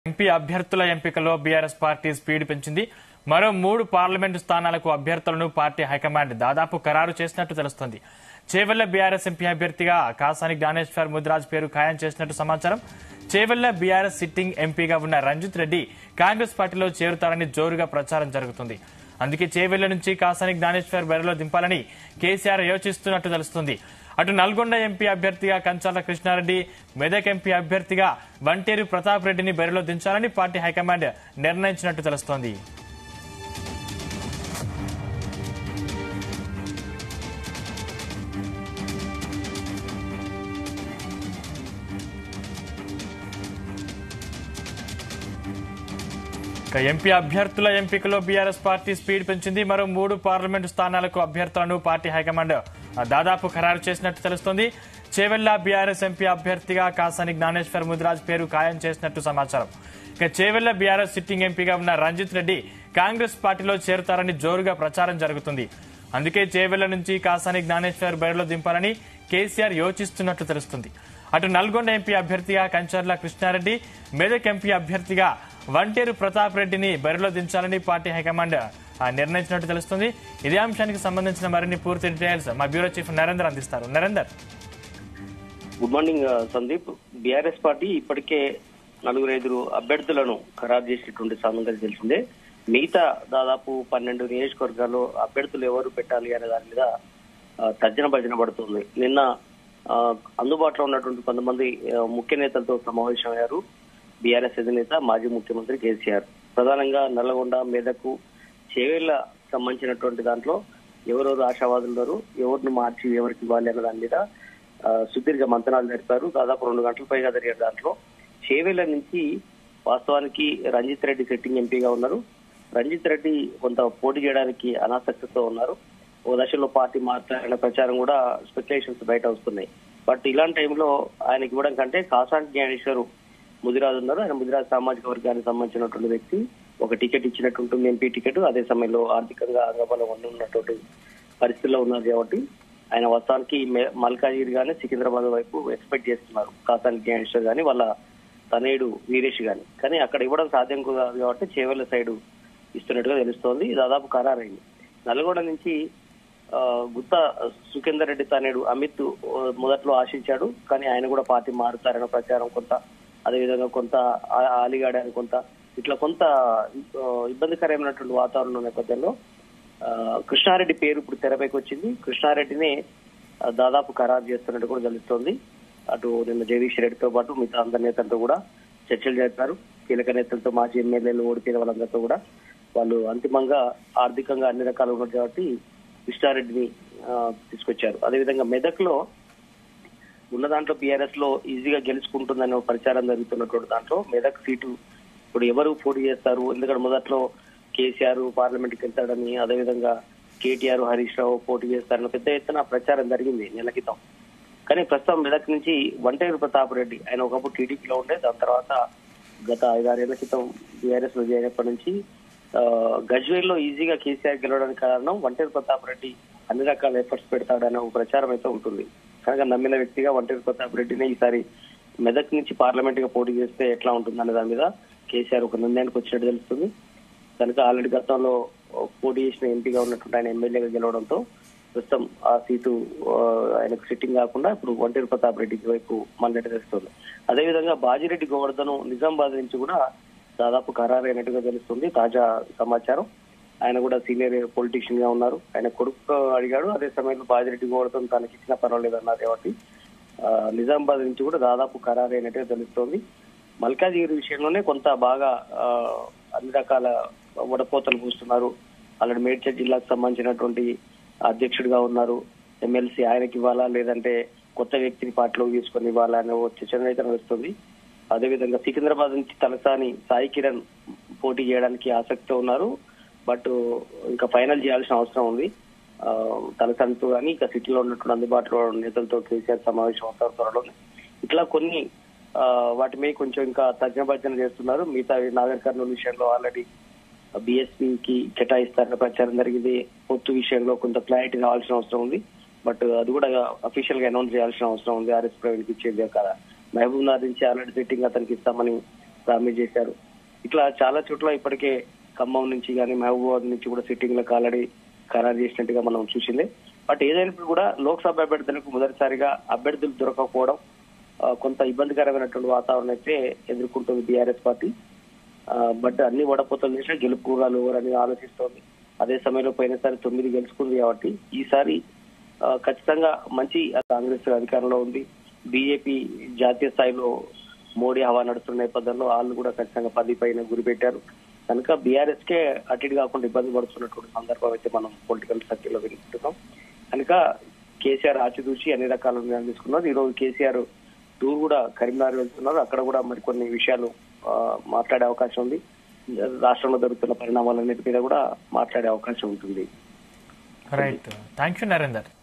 MP అభ్యర్థుల ఎంపికలో BRS party speed పెంచింది మరో మూడు పార్లమెంటు స్థానాలకు అభ్యర్థులను పార్టీ హైకమాండ్ దాదాపు ఖరారు చేసినట్టు తెలుస్తోంది చేవెళ్ల బీఆర్ఎస్ ఎంపీ అభ్యర్థిగా కాసాని జ్ఞానేశ్వర్ ముద్రాజ్ పేరు ఖాయం చేసినట్టు సమాచారం చేవెళ్ల బీఆర్ఎస్ సిట్టింగ్ ఎంపీగా ఉన్న రంజిత్ రెడ్డి కాంగ్రెస్ పార్టీలో చేరుతారని జోరుగా ప్రచారం జరుగుతుంది అందుకే చేవెళ్ల నుంచి కాసాని జ్ఞానేశ్వర్ బరిలో దింపాలని కేసీఆర్ యోచిస్తున్నట్టు తెలుస్తుంది అటు నల్గొండ ఎంపీ అభ్యర్థిగా కంచాల కృష్ణారెడ్డి మెదక్ ఎంపీ అభ్యర్థిగా వంటేరు ప్రతాప్ రెడ్డిని బరిలో దించాలని పార్టీ హైకమాండ్ నిర్ణయించినట్టు తెలుస్తోంది ఇక ఎంపీ అభ్యర్థుల ఎంపికలో బీఆర్ఎస్ పార్టీ స్పీడ్ పెంచింది మరో మూడు పార్లమెంటు స్థానాలకు అభ్యర్థులను పార్టీ హైకమాండ్ దాదాపు ఖరారు చేసినట్టు తెలుస్తోంది చేవెళ్ల బీఆర్ఎస్ ఎంపీ అభ్యర్థిగా కాసాని జ్ఞానేశ్వర్ ముదిరాజ్ పేరు ఖాయం చేసినట్టు సమాచారం ఇక చేవెళ్ల బీఆర్ఎస్ సిట్టింగ్ ఎంపీగా ఉన్న రంజిత్ రెడ్డి కాంగ్రెస్ పార్టీలో చేరుతారని జోరుగా ప్రచారం జరుగుతుంది అందుకే చేవెళ్ల నుంచి కాసాని జ్ఞానేశ్వర్ బరిలో దింపాలని కేసీఆర్ యోచిస్తున్నట్లు తెలుస్తుంది అటు నల్గొండ ఎంపీ అభ్యర్థిగా కంచర్ల కృష్ణారెడ్డి మెదక్ ఎంపీ అభ్యర్థిగా వంటేరు ప్రతాప్ రెడ్డిని బరిలో దించాలని పార్టీ హైకమాండ్ ఆ, నిర్ణయించినట్టు తెలుస్తుంది ఇదే అంశానికి సంబంధించిన మరిన్ని పూర్తి డీటెయిల్స్ మా బ్యూరో చీఫ్ నరేందర్ అందిస్తారు నరేందర్ గుడ్ మార్నింగ్ ఆ, సందీప్ బీఆర్ఎస్ పార్టీ ఇప్పటికే నలుగురు ఐదుగురు అభ్యర్థులను ఖరారు చేసినటువంటి సంగతి తెలిసిందే మిగతా దాదాపు పన్నెండు నియోజకవర్గాల్లో అభ్యర్థులు ఎవరు పెట్టాలి అనే దాని మీద ఆ, తర్జన భజన పడుతుంది నిన్న ఆ, అందుబాటులో ఉన్నటువంటి కొంతమంది ఆ, ముఖ్య నేతలతో సమావేశమయ్యారు బీఆర్ఎస్ అధినేత మాజీ ముఖ్యమంత్రి కేసీఆర్ ప్రధానంగా నల్లగొండ మెదకు చేవేళ్ల సంబంధించినటువంటి దాంట్లో ఎవరెవరు ఆశావాదులు ఉన్నారు ఎవరిని మార్చి ఎవరికి ఇవ్వాలి అన్న దాని మీద ఆ, సుదీర్ఘ మంతనాలు జరిపారు దాదాపు రెండు గంటల పైగా జరిగే దాంట్లో చేవేళ్ల నుంచి వాస్తవానికి రంజిత్ రెడ్డి సెట్టింగ్ ఎంపీగా ఉన్నారు రంజిత్ రెడ్డి కొంత పోటీ చేయడానికి అనాసక్తితో ఉన్నారు ఓ దశలో పార్టీ మారుతారనే ప్రచారం కూడా స్పెక్యులేషన్స్ బయట వస్తున్నాయి బట్ ఇలాంటి టైంలో ఆయనకి ఇవ్వడం కంటే కాసాంటి జ్ఞానేశ్వరు ముదిరాజు ఉన్నారు ఆయన ముదిరాజు సామాజిక వర్గానికి సంబంధించినటువంటి వ్యక్తి ఒక టికెట్ ఇచ్చినట్టు ఎంపీ టికెట్ అదే సమయంలో ఆర్థికంగా అంగబలం ఉన్నటువంటి పరిస్థితుల్లో ఉన్నారు కాబట్టి ఆయన వాస్తవానికి మె- మల్కాజిగిరి గానీ సికింద్రాబాద్ వైపు ఎక్స్పెక్ట్ చేస్తున్నారు కాసాని జ్ఞానేశ్వర్ గాని వాళ్ళ తనేడు వీరేష్ గాని కానీ అక్కడ ఇవ్వడం సాధ్యం కాదు కాబట్టి చేవెళ్ల సైడ్ ఇస్తున్నట్టుగా తెలుస్తోంది దాదాపు ఖరారైంది నల్గొండ నుంచి ఆ, గుత్తా సుఖేందర్ రెడ్డి తనేడు అమిత్ ఆ, మొదట్లో ఆశించాడు కానీ ఆయన కూడా పార్టీ మారుతారన్న ప్రచారం కొంత అదేవిధంగా కొంత ఆ- ఆలిగాడ్ అని కొంత ఇట్లా కొంత ఆ, ఇబ్బందికరమైనటువంటి వాతావరణం నేపథ్యంలో ఆ, కృష్ణారెడ్డి పేరు ఇప్పుడు తెరపైకి వచ్చింది కృష్ణారెడ్డిని ఆ, దాదాపు ఖరారు చేస్తున్నట్టు కూడా తెలుస్తోంది అటు నిన్న జగదీష్ రెడ్డితో పాటు మిగతా అందరి నేతలతో కూడా చర్చలు జరిపారు కీలక నేతలతో మాజీ ఎమ్మెల్యేలు ఓడిపోయిన వాళ్ళందరితో కూడా వాళ్ళు అంతిమంగా ఆర్థికంగా అన్ని రకాలు ఉన్నారు కాబట్టి కృష్ణారెడ్డిని ఆ, తీసుకొచ్చారు అదేవిధంగా మెదక్ లో ఉన్న దాంట్లో బీఆర్ఎస్ లో ఈజీగా గెలుచుకుంటుందనే ఒక ప్రచారం జరుగుతున్నటువంటి దాంట్లో మెదక్ సీటు ఇప్పుడు ఎవరు పోటీ చేస్తారు ఎందుకంటే మొదట్లో కేసీఆర్ పార్లమెంట్ కి వెళ్తాడని అదేవిధంగా కేటీఆర్ హరీష్ రావు పోటీ చేస్తారని పెద్ద ఎత్తున ప్రచారం జరిగింది నెల క్రితం కానీ ప్రస్తుతం మెదక్ నుంచి వంటేరు ప్రతాప్ రెడ్డి ఆయన ఒకప్పుడు టీడీపీలో ఉండే దాని తర్వాత గత ఐదారేళ్ల క్రితం బీఆర్ఎస్ లో చేరినప్పటి నుంచి ఆ, గజ్వేల్ లో ఈజీగా కేసీఆర్ గెలవడానికి కారణం వంటేరు ప్రతాప్ రెడ్డి అన్ని రకాల ఎఫర్ట్స్ పెడతాడనే ఒక ప్రచారం అయితే ఉంటుంది కనుక నమ్మిన వ్యక్తిగా వంటేరు ప్రతాప్ రెడ్డిని ఈసారి మెదక్ నుంచి పార్లమెంట్ గా పోటీ చేస్తే ఎట్లా ఉంటుంది అనే దాని మీద కేసీఆర్ ఒక నిర్ణయానికి వచ్చినట్టు తెలుస్తుంది కనుక ఆల్రెడీ గతంలో పోటీ చేసిన ఎంపీగా ఉన్నటువంటి ఆయన ఎమ్మెల్యేగా గెలవడంతో ప్రస్తుతం ఆ సీటు ఆ, ఆయనకు సిట్టింగ్ కాకుండా ఇప్పుడు వంటేరు ప్రతాప్ రెడ్డికి వైపు మళ్ళీ తెలుస్తుంది అదేవిధంగా బాజిరెడ్డి గోవర్ధన్ నిజామాబాద్ నుంచి కూడా దాదాపు ఖరారైనట్టుగా తెలుస్తుంది తాజా సమాచారం ఆయన కూడా సీనియర్ పొలిటీషియన్ గా ఉన్నారు ఆయన కొడుకు అడిగాడు అదే సమయంలో బాజిరెడ్డి గోవర్ధన్ తనకి ఇచ్చినా పర్వాలేదు అన్నారు కాబట్టి ఆ, నిజామాబాద్ నుంచి కూడా దాదాపు ఖరారైనట్టుగా తెలుస్తోంది మల్కాజిగిరి విషయంలోనే కొంత బాగా ఆ, అన్ని రకాల వడపోతలు పూస్తున్నారు ఆల్రెడీ మేడ్చల్ జిల్లాకు సంబంధించినటువంటి అధ్యక్షుడిగా ఉన్నారు ఎమ్మెల్సీ ఆయనకి ఇవ్వాలా లేదంటే కొత్త వ్యక్తిని పార్టీలోకి తీసుకొని ఇవ్వాలా అనే ఓ చర్చన అయితే నడుస్తుంది అదేవిధంగా సికింద్రాబాద్ నుంచి తలసాని సాయి కిరణ్ పోటీ చేయడానికి ఆసక్తితో ఉన్నారు బట్ ఇంకా ఫైనల్ చేయాల్సిన అవసరం ఉంది ఆ, తలసానితో కానీ ఇక సిటీలో ఉన్నటువంటి అందుబాటులో ఉన్న నేతలతో కేసీఆర్ సమావేశం అవుతారు త్వరలోనే ఇట్లా కొన్ని ఆ, వాటి మీద కొంచెం ఇంకా తర్జన భర్జన చేస్తున్నారు మిగతా నాగర్ కర్నూలు విషయంలో ఆల్రెడీ బీఎస్పీ కి కేటాయిస్తారన్న ప్రచారం జరిగింది పొత్తు విషయంలో కొంత క్లారిటీ రావాల్సిన అవసరం ఉంది బట్ అది కూడా అఫీషియల్ గా అనౌన్స్ చేయాల్సిన అవసరం ఉంది ఆర్ఎస్ ప్రవీణ్ కి ఇచ్చేది కదా మహబూబ్ నగర్ నుంచి ఆల్రెడీ సిట్టింగ్ అతనికి ఇస్తామని ప్రామిస్ చేశారు ఇట్లా చాలా చోట్ల ఇప్పటికే ఖమ్మం నుంచి కానీ మహబూబాబాద్ నుంచి కూడా సిట్టింగ్లకు ఆల్రెడీ ఖరారు చేసినట్టుగా మనం చూసిందే బట్ ఏదైనప్పుడు కూడా లోక్సభ అభ్యర్థులకు మొదటిసారిగా అభ్యర్థులు దొరకకపోవడం ఆ, కొంత ఇబ్బందికరమైనటువంటి వాతావరణం అయితే ఎదుర్కొంటుంది బీఆర్ఎస్ పార్టీ ఆ, బట్ అన్ని వడపోతలు చేసినా గెలుపురాలు ఎవరని ఆలోచిస్తోంది అదే సమయంలో పోయినసారి తొమ్మిది గెలుచుకుంది కాబట్టి ఈసారి ఆ, ఖచ్చితంగా మంచి కాంగ్రెస్ అధికారంలో ఉంది బీజేపీ జాతీయ స్థాయిలో మోడీ హవా నడుస్తున్న నేపథ్యంలో వాళ్ళు కూడా ఖచ్చితంగా పది పైన గురి పెట్టారు కనుక బీఆర్ఎస్ కే అటు ఇటు కాకుండా ఇబ్బంది పడుతున్నటువంటి సందర్భం అయితే మనం పొలిటికల్ సర్కిల్లో వింటున్నాం కనుక కేసీఆర్ ఆచితూచి అన్ని రకాల నిర్ణయాలు తీసుకున్నారు ఈ రోజు కేసీఆర్ టూర్ కూడా కరీంనగర్ వెళ్తున్నారు అక్కడ కూడా మరికొన్ని విషయాలు ఆ, మాట్లాడే అవకాశం ఉంది రాష్ట్రంలో జరుగుతున్న పరిణామాలన్నిటి మీద కూడా మాట్లాడే అవకాశం ఉంటుంది రైట్ థ్యాంక్ యూ నరేందర్